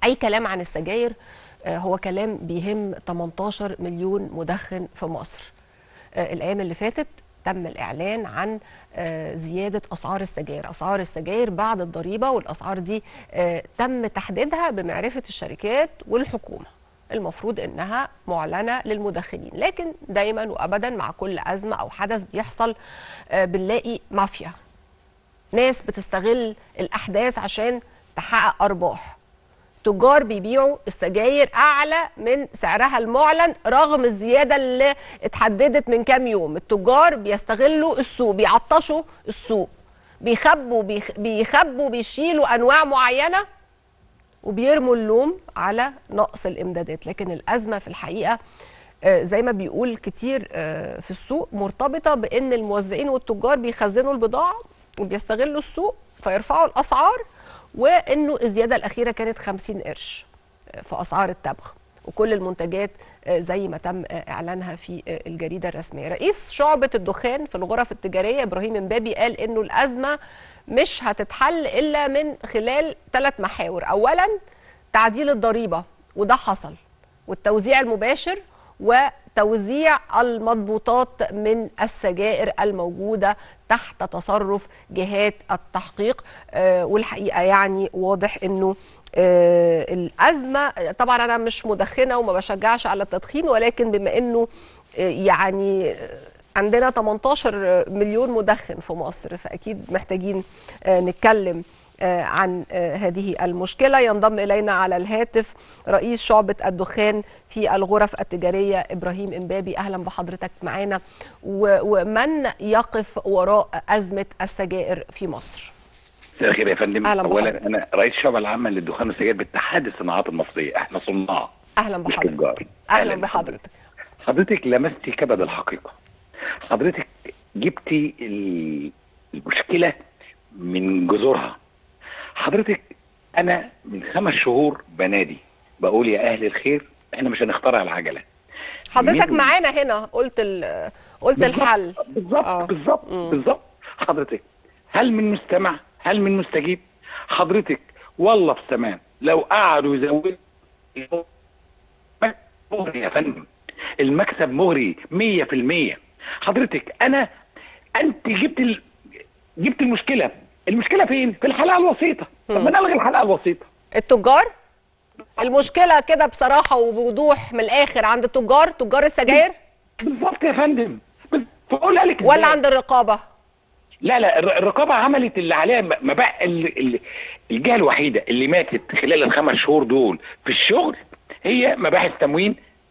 اي كلام عن السجاير آه، هو كلام بيهم 18 مليون مدخن في مصر آه، الايام اللي فاتت تم الاعلان عن آه، زياده اسعار السجاير اسعار السجاير بعد الضريبه والاسعار دي آه، تم تحديدها بمعرفه الشركات والحكومه المفروض انها معلنه للمدخنين لكن دايما وابدا مع كل ازمه او حدث بيحصل آه، بنلاقي مافيا ناس بتستغل الاحداث عشان تحقق ارباح تجار بيبيعوا السجاير اعلى من سعرها المعلن رغم الزياده اللي اتحددت من كام يوم التجار بيستغلوا السوق بيعطشوا السوق بيخبوا بيخ... بيخبوا بيشيلوا انواع معينه وبيرموا اللوم على نقص الامدادات لكن الازمه في الحقيقه آه، زي ما بيقول كتير آه، في السوق مرتبطه بان الموزعين والتجار بيخزنوا البضاعه وبيستغلوا السوق فيرفعوا الاسعار وانه الزياده الاخيره كانت 50 قرش آه، في اسعار التبغ وكل المنتجات آه، زي ما تم آه، اعلانها في آه، الجريده الرسميه رئيس شعبه الدخان في الغرف التجاريه ابراهيم امبابي قال انه الازمه مش هتتحل الا من خلال ثلاث محاور اولا تعديل الضريبه وده حصل والتوزيع المباشر وتوزيع المضبوطات من السجائر الموجوده تحت تصرف جهات التحقيق آه، والحقيقه يعني واضح انه آه، الازمه طبعا انا مش مدخنه وما بشجعش على التدخين ولكن بما انه آه، يعني آه، عندنا 18 مليون مدخن في مصر فاكيد محتاجين آه، نتكلم آه، عن آه، هذه المشكله ينضم الينا على الهاتف رئيس شعبه الدخان في الغرف التجاريه ابراهيم امبابي اهلا بحضرتك معانا و- ومن يقف وراء ازمه السجائر في مصر مساء الخير يا فندم أهلا اولا بحضرتك. انا رئيس الشعبه العامه للدخان والسجاير باتحاد الصناعات المصريه احنا صناع اهلا مش بحضرتك تجار اهلا بحضرتك حضرتك لمستي كبد الحقيقه حضرتك جبتي ال- المشكله من جذورها حضرتك انا من خمس شهور بنادي بقول يا اهل الخير احنا مش هنخترع العجله حضرتك مين- معانا هنا قلت ال- قلت بالظبط، الحل بالظبط آه. بالظبط مم. بالظبط حضرتك هل من مستمع هل من مستجيب حضرتك والله في سمان لو قعدوا يزودوا مغري يا فندم المكسب مغري 100% حضرتك انا انت جبت ال... جبت المشكله المشكله فين في الحلقه الوسيطه طب ما نلغي الحلقه الوسيطه التجار المشكله كده بصراحه وبوضوح من الاخر عند التجار تجار السجاير بالظبط يا فندم بقولها لك ولا إزاي؟ عند الرقابه لا لا الر- الرقابه عملت اللي عليها ما ما بقى ال- ال- الجهه الوحيده اللي ماتت خلال الخمس شهور دول في الشغل هي مباحث تموين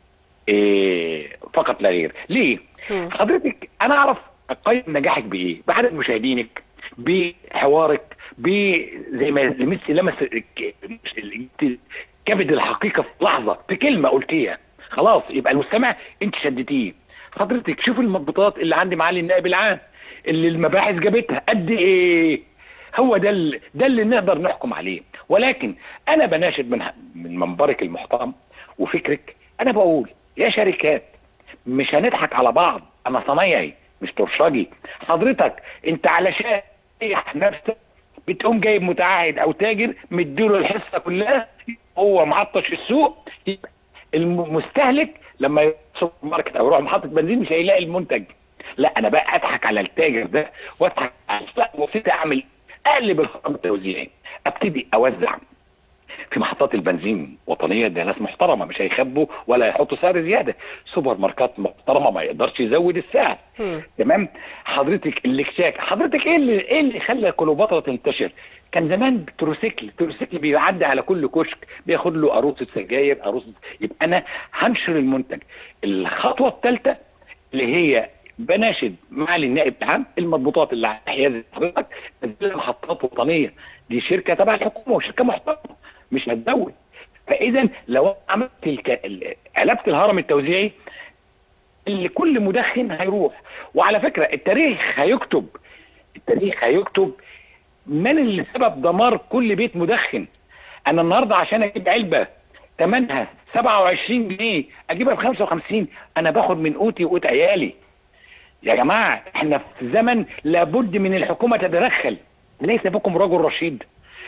إيه فقط لا غير ليه مم. حضرتك انا اعرف اقيم نجاحك بايه بعدد مشاهدينك بحوارك ب زي ما ميسي لمس ك- ال- كبد الحقيقه في لحظه في كلمه قلتيها خلاص يبقى المستمع انت شدتيه حضرتك شوف المضبوطات اللي عندي معالي النائب العام اللي المباحث جابتها قد ايه هو ده اللي ده اللي نقدر نحكم عليه ولكن انا بناشد من من منبرك المحترم وفكرك انا بقول يا شركات مش هنضحك على بعض انا صنايعي مش ترشجي حضرتك انت علشان تريح نفسك بتقوم جايب متعهد او تاجر مديله الحصه كلها هو معطش السوق يبقى المستهلك لما يروح سوبر ماركت او يروح محطه بنزين مش هيلاقي المنتج لا انا بقى اضحك على التاجر ده واضحك على السوق وابتدي اعمل اقلب الخطاب التوزيعي ابتدي اوزع في محطات البنزين وطنيه ده ناس محترمه مش هيخبوا ولا هيحطوا سعر زياده سوبر ماركات محترمه ما يقدرش يزود السعر مم. تمام حضرتك الاكشاك حضرتك ايه اللي ايه اللي خلى كليوباترا تنتشر كان زمان تروسيكل تروسيكل بيعدي على كل كشك بياخد له عروسه سجاير عروسه يبقى انا هنشر المنتج الخطوه الثالثه اللي هي بناشد معالي النائب العام المضبوطات اللي على حياد حضرتك تنزل محطات وطنيه دي شركه تبع الحكومه وشركه محترمه مش هتزود فاذا لو عملت الك... ال- قلبت الهرم التوزيعي اللي كل مدخن هيروح وعلى فكره التاريخ هيكتب التاريخ هيكتب من اللي سبب دمار كل بيت مدخن انا النهارده عشان اجيب علبه ثمنها 27 جنيه اجيبها ب 55 انا باخد من قوتي وقوت عيالي يا جماعه احنا في زمن لابد من الحكومه تتدخل ليس بكم رجل رشيد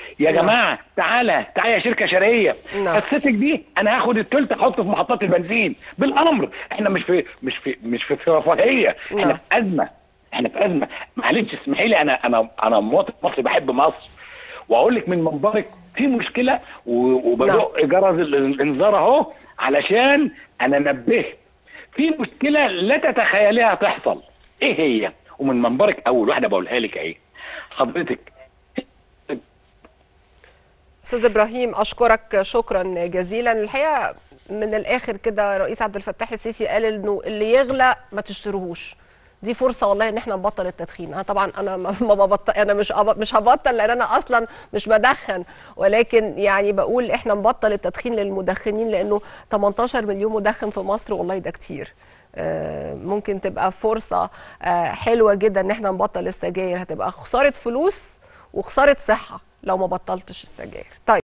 يا نعم. جماعه تعالى تعالى يا شركه شرقيه نعم. حصتك دي انا هاخد التلت احطه في محطات البنزين بالامر احنا مش في مش في مش في, في رفاهيه احنا نعم. في ازمه احنا في ازمه معلش اسمحي لي انا انا انا مواطن مصري بحب مصر واقول لك من منبرك في مشكله و- وبدق جرس ال- الانذار اهو علشان انا نبهت في مشكله لا تتخيليها تحصل ايه هي ومن منبرك اول واحده بقولها لك ايه حضرتك استاذ ابراهيم اشكرك شكرا جزيلا الحقيقه من الاخر كده رئيس عبد الفتاح السيسي قال انه اللي يغلى ما تشتروهوش دي فرصه والله ان احنا نبطل التدخين انا طبعا انا ما ما ببطل انا مش أب- مش هبطل لان انا اصلا مش بدخن ولكن يعني بقول احنا نبطل التدخين للمدخنين لانه 18 مليون مدخن في مصر والله ده كتير آه، ممكن تبقى فرصه آه، حلوه جدا ان احنا نبطل السجاير هتبقى خساره فلوس وخساره صحه لو ما بطلتش السجاير طيب